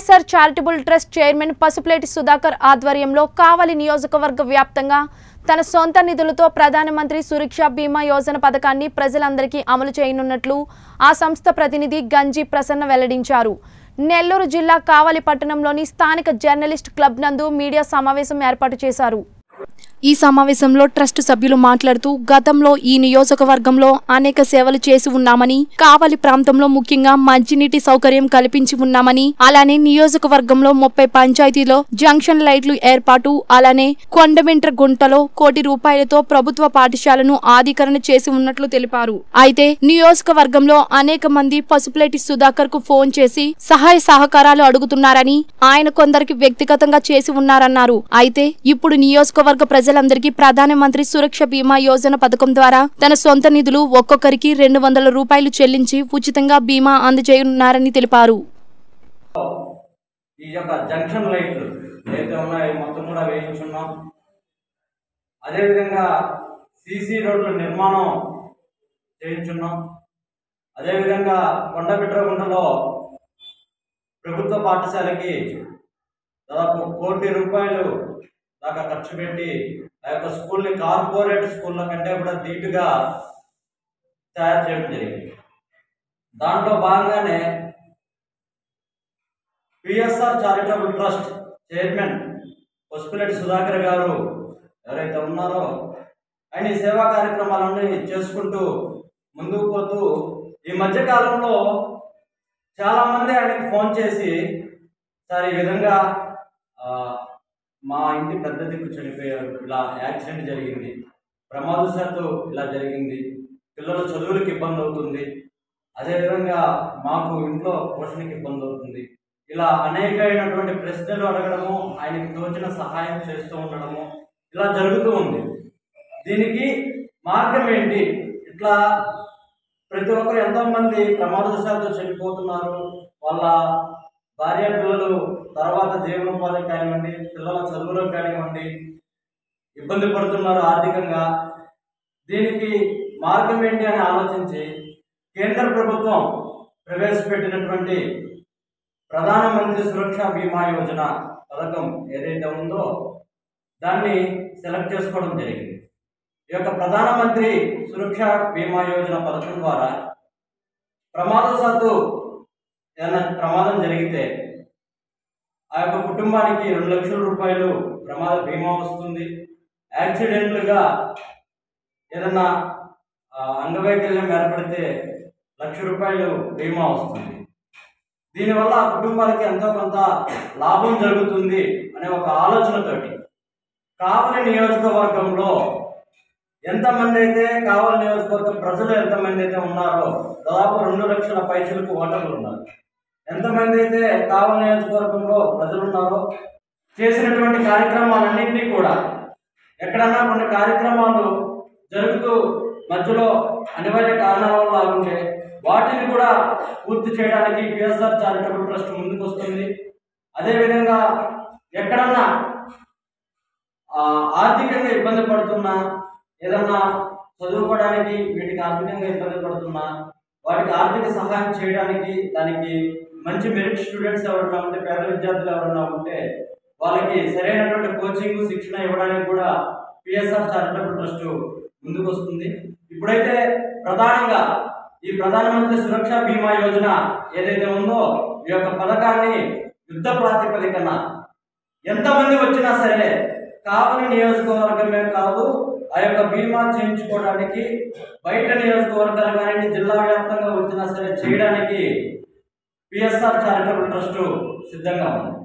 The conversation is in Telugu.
PSR charitable trust chairman Pasupuleti Sudhakar ఆధ్వర్యంలో కావలి నియోజకవర్గ వ్యాప్తంగా తన సొంత నిధులతో ప్రధానమంత్రి సురక్ష బీమా యోజన పథకాన్ని ప్రజలందరికీ అమలు చేయనున్నట్లు ఆ సంస్థ ప్రతినిధి గంజి ప్రసన్న వెల్లడించారు నెల్లూరు జిల్లా కావలి పట్టణంలోని స్థానిక జర్నలిస్ట్ క్లబ్ నందు మీడియా సమావేశం ఏర్పాటు చేశారు ఈ సమావేశంలో ట్రస్ట్ సభ్యులు మాట్లాడుతూ గతంలో ఈ నియోజకవర్గంలో అనేక సేవలు చేసి ఉన్నామని కావలి ప్రాంతంలో ముఖ్యంగా మంచినీటి సౌకర్యం కల్పించి ఉన్నామని అలానే నియోజకవర్గంలో ముప్పై పంచాయతీలో జంక్షన్ లైట్లు ఏర్పాటు అలానే కొండవెంట్ర గుంటలో కోటి రూపాయలతో ప్రభుత్వ పాఠశాలను ఆధీకరణ చేసి ఉన్నట్లు తెలిపారు అయితే నియోజకవర్గంలో అనేక మంది పసుపులేటి సుధాకర్ కు ఫోన్ చేసి సహాయ సహకారాలు అడుగుతున్నారని ఆయన కొందరికి వ్యక్తిగతంగా చేసి ఉన్నారన్నారు అయితే ఇప్పుడు నియోజకవర్గ ప్రజలందరికీ ప్రధానమంత్రి సురక్ష బీమా యోజన పథకం ద్వారా తన సొంత నిధులు ఒక్కొక్కరికి రెండు వందల రూపాయలు చెల్లించి ఉచితంగా బీమా అందజేయనున్నారని తెలిపారు ఈ యొక్క జంక్షన్ లైట్లు ఏదైతే ఉన్నాయో మొత్తం కూడా వేయించున్నాం అదేవిధంగా సీసీ రోడ్ల నిర్మాణం చేయించున్నాం అదేవిధంగా కొండపిట్రగుంటలో ప్రభుత్వ పాఠశాలకి దాదాపు కోటి రూపాయలు దాకా ఖర్చు పెట్టి ఆ యొక్క స్కూల్ని కార్పొరేట్ స్కూళ్ళ కంటే కూడా ధీటుగా తయారు చేయడం జరిగింది దాంట్లో భాగంగానే PSR charitable trust chairman Pasupuleti Sudhakar garu ఎవరైతే ఉన్నారో ఆయన ఈ సేవా కార్యక్రమాలన్నీ చేసుకుంటూ ముందుకు పోతూ ఈ మధ్య కాలంలో చాలామంది ఆయనకి ఫోన్ చేసి సార్ ఈ విధంగా ఆ, మా ఇంటి పెద్ద దిక్కు చనిపోయారు ఇలా యాక్సిడెంట్ జరిగింది ప్రమాదవశాత్తు ఇలా జరిగింది పిల్లల చదువులకు ఇబ్బంది అవుతుంది అదేవిధంగా మాకు ఇంట్లో పోషణకి ఇబ్బంది అవుతుంది ఇలా అనేకమైనటువంటి ప్రశ్నలు అడగడము ఆయనకి తోచిన సహాయం చేస్తూ ఉండడము ఇలా జరుగుతూ ఉంది దీనికి మార్గం ఏంటి ఇట్లా ప్రతి ఒక్కరు ఎంతో మంది ప్రమాదవశాత్తు చనిపోతున్నారు వాళ్ళ భార్య పిల్లలు తర్వాత జీవనోపాధికి కానివ్వండి పిల్లల చదువులకు కానివ్వండి ఇబ్బంది పడుతున్నారు ఆర్థికంగా దీనికి మార్గం ఏంటి అని ఆలోచించి కేంద్ర ప్రభుత్వం ప్రవేశపెట్టినటువంటి ప్రధానమంత్రి సురక్ష బీమా యోజన పథకం ఏదైతే ఉందో దాన్ని సెలెక్ట్ చేసుకోవడం జరిగింది ఈ యొక్క ప్రధానమంత్రి సురక్ష బీమా యోజన పథకం ద్వారా ప్రమాదవశాత్తు ఏదైనా ప్రమాదం జరిగితే ఆ యొక్క కుటుంబానికి రెండు లక్షల రూపాయలు ప్రమాద బీమా వస్తుంది యాక్సిడెంట్లుగా ఏదన్నా ఆ, అంగవైకల్యం ఏర్పడితే లక్ష రూపాయలు బీమా వస్తుంది దీనివల్ల ఆ కుటుంబాలకి ఎంతో కొంత లాభం జరుగుతుంది అనే ఒక ఆలోచనతోటి కావలి నియోజకవర్గంలో ఎంతమంది అయితే కావలి నియోజకవర్గ ప్రజలు ఎంతమంది అయితే ఉన్నారో దాదాపు రెండు లక్షల పైసలకు ఓటర్లు ఉన్నారు ఎంతమంది అయితే కావలి నియోజకవర్గంలో ప్రజలు ఉన్నారో చేసినటువంటి కార్యక్రమాలన్నింటినీ కూడా ఎక్కడన్నా కొన్ని కార్యక్రమాలు జరుగుతూ మధ్యలో అనివార్య కారణాల వల్ల ఆగుంటే వాటిని కూడా పూర్తి చేయడానికి పిఎస్ఆర్ చారిటబుల్ ట్రస్ట్ ముందుకు వస్తుంది అదేవిధంగా ఎక్కడన్నా ఆ, ఆర్థికంగా ఇబ్బంది పడుతున్నా ఏదన్నా చదువుకోవడానికి వీటికి ఆర్థికంగా ఇబ్బంది పడుతున్నా వాటికి ఆర్థిక సహాయం చేయడానికి దానికి మంచి మెరిట్ స్టూడెంట్స్ ఎవరన్నా ఉంటే పేద విద్యార్థులు ఎవరన్నా ఉంటే వాళ్ళకి సరైనటువంటి కోచింగ్ శిక్షణ ఇవ్వడానికి కూడా పిఎస్ఆర్ చారిటబుల్ ట్రస్ట్ ముందుకు వస్తుంది ఇప్పుడైతే ప్రధానంగా ఈ ప్రధానమంత్రి సురక్ష బీమా యోజన ఏదైతే ఉందో ఈ యొక్క పథకాన్ని యుద్ధ ప్రాతిపదికన ఎంతమంది వచ్చినా సరే కావలి నియోజకవర్గమే కాదు ఆ యొక్క బీమా చేయించుకోవడానికి బయట నియోజకవర్గాలు కానీ జిల్లా వ్యాప్తంగా వచ్చినా సరే చేయడానికి పిఎస్ఆర్ చారిటబుల్ ట్రస్ట్ సిద్ధంగా ఉంది